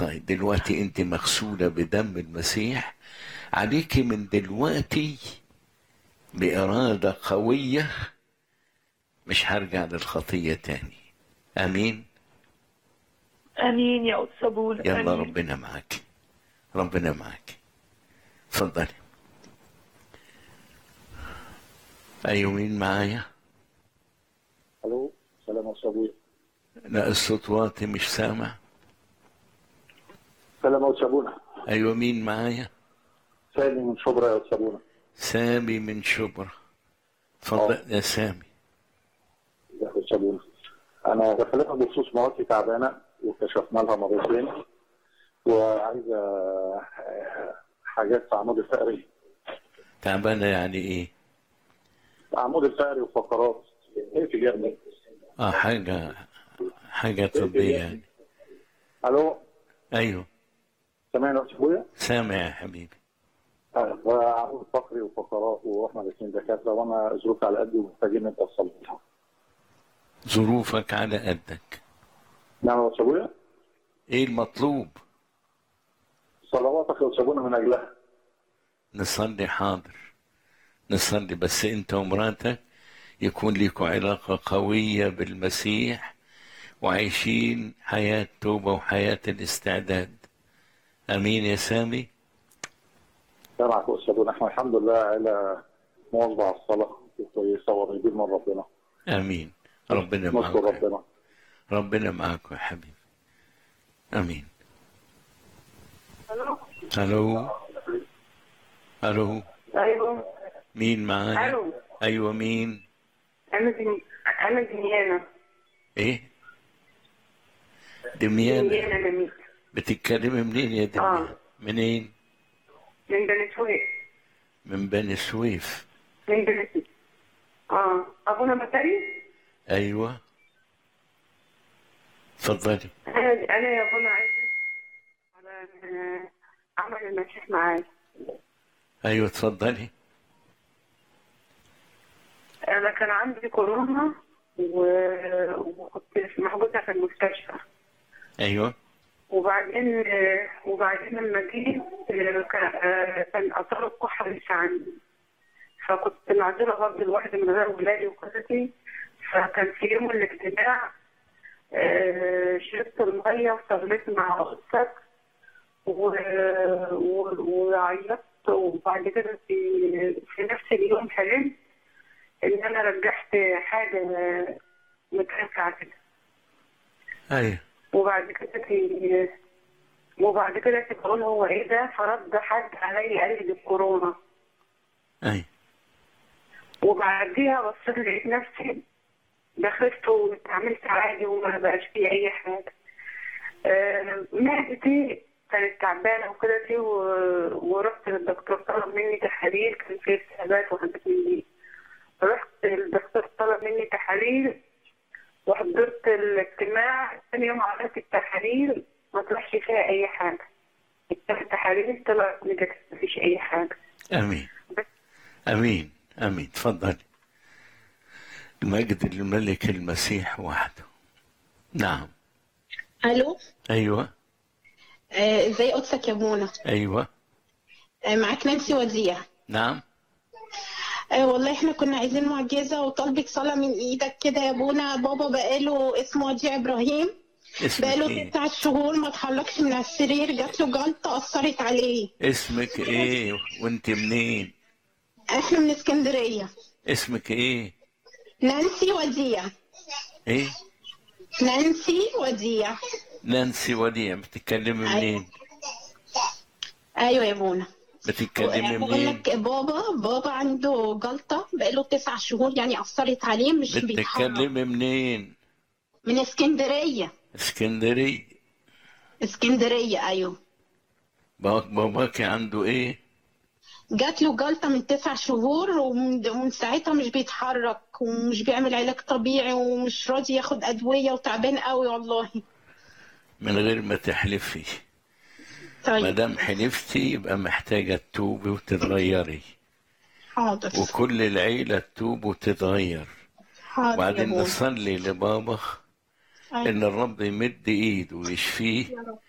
طيب دلوقتي انت مغسولة بدم المسيح عليك من دلوقتي بإرادة قوية مش هرجع للخطية تاني أمين امين يا قدس ابونا يلا آمين. ربنا معاك ربنا معاك اتفضلي أيوة مين معايا الو سلام يا استاذ ابويا لا الصوت واطي مش سامع سلام يا استاذ ابونا أيوة مين معايا سامي من شبرا يا استاذ ابونا سامي من شبرا اتفضل يا سامي يا استاذ ابونا انا دخلتها بخصوص مراتي تعبانه وكشفنا لها مرتين وعايزه آه، حاجات في عمود الفقري تعبانة يعني إيه عمود الفقري وفقرات ايه في جنبي اه حاجة حاجة طبية يعني الو أيوة سامعني يا استاذ ابويا سامع يا حبيبي آه، عمود فقري وفقرات ورحنا الاثنين دكاتره وانا ظروفي على قدي ومحتاجين انت تصلحها ظروفك على قدك نعم يا استاذ ابويا إيه المطلوب صلواتك يا استاذ ابونا من اجلها نصلي حاضر نصلي بس انت ومراتك يكون لكم علاقة قوية بالمسيح وعايشين حياة توبة وحياة الاستعداد أمين يا سامي سامعك يا استاذ ابونا احنا الحمد لله عيله مواظبه على الصلاه وكويسه وقريبين من ربنا أمين ربنا نشكر معك ربنا ربنا معك يا حبيبي أمين الو ألو ألو ايوه مين معايا الو أيوة مين انا دي انا ديانا إيه دميانة ديانا جميل بتتكلمي منين يا دميانة آه. منين من بني سويف من بني سويف من بني سويف اه ابونا مكاري ايوه اتفضلي انا انا يا ابونا عايزه على آه، عمل المسيح معايا ايوه اتفضلي انا كان عندي كورونا و- وكنت محجوزه في المستشفى ايوه وبعدين وبعدين لما جيت كان كان اثار الكحه لسه عندي فكنت معزوله برضه لوحدي من غير ولادي وقصتي فكان في يوم الاجتماع آه، شربت الميه وصليت مع أختك و- و- وعيطت وبعد كده في في نفس اليوم حلمت ان انا رجعت حاجه متركعه كده ايوه وبعد كده في وبعد كده كنت بقول هو ايه ده فرد حد عليا قال لي دي الكورونا ايوه وبعديها بصيت لقيت نفسي دخلت واتعاملت عادي وما بقاش فيه اي حاجه آه، معدتي كانت تعبانه وكده دي و- ورحت للدكتور طلب مني تحاليل كان فيه التهابات وحاجات من دي رحت الدكتور طلب مني تحاليل وحضرت الاجتماع ثاني يوم عملت التحاليل ما طلعش فيها اي حاجه التحاليل طلعت نيجاتيف مفيش اي حاجه امين امين امين اتفضلي المجد للملك المسيح وحده نعم الو ايوه آه، ازاي قدسك يا منى ايوه آه، معاك نانسي وديع نعم آه، والله احنا كنا عايزين معجزه وطالبك صلاه من ايدك كده يا ابونا بابا بقاله اسمه وديع ابراهيم اسمك بقاله ايه تسع شهور ما اتحركش من على السرير جات له جلطه اثرت عليه اسمك ايه وانت منين احنا من اسكندريه اسمك ايه نانسي وديع ايه نانسي وديع نانسي وديع بتتكلمي أيوة. منين ايوه يا ابونا بتتكلمي بقول منين لك بابا بابا عنده جلطه بقاله تسع شهور يعني اثرت عليه مش بيتحرك بتتكلمي منين من اسكندريه اسكندريه اسكندريه ايوه باباك باباكي عنده ايه جات له جلطة من تسع شهور ومن ومن ساعتها مش بيتحرك ومش بيعمل علاج طبيعي ومش راضي ياخد أدوية وتعبان قوي والله من غير ما تحلفي ما طيب دام حلفتي يبقى محتاجة تتوبي وتتغيري حاضر وكل العيلة تتوب وتتغير حاضر يا وبعدين بابا نصلي لبابا أيوة. إن الرب يمد إيده ويشفيه يا رب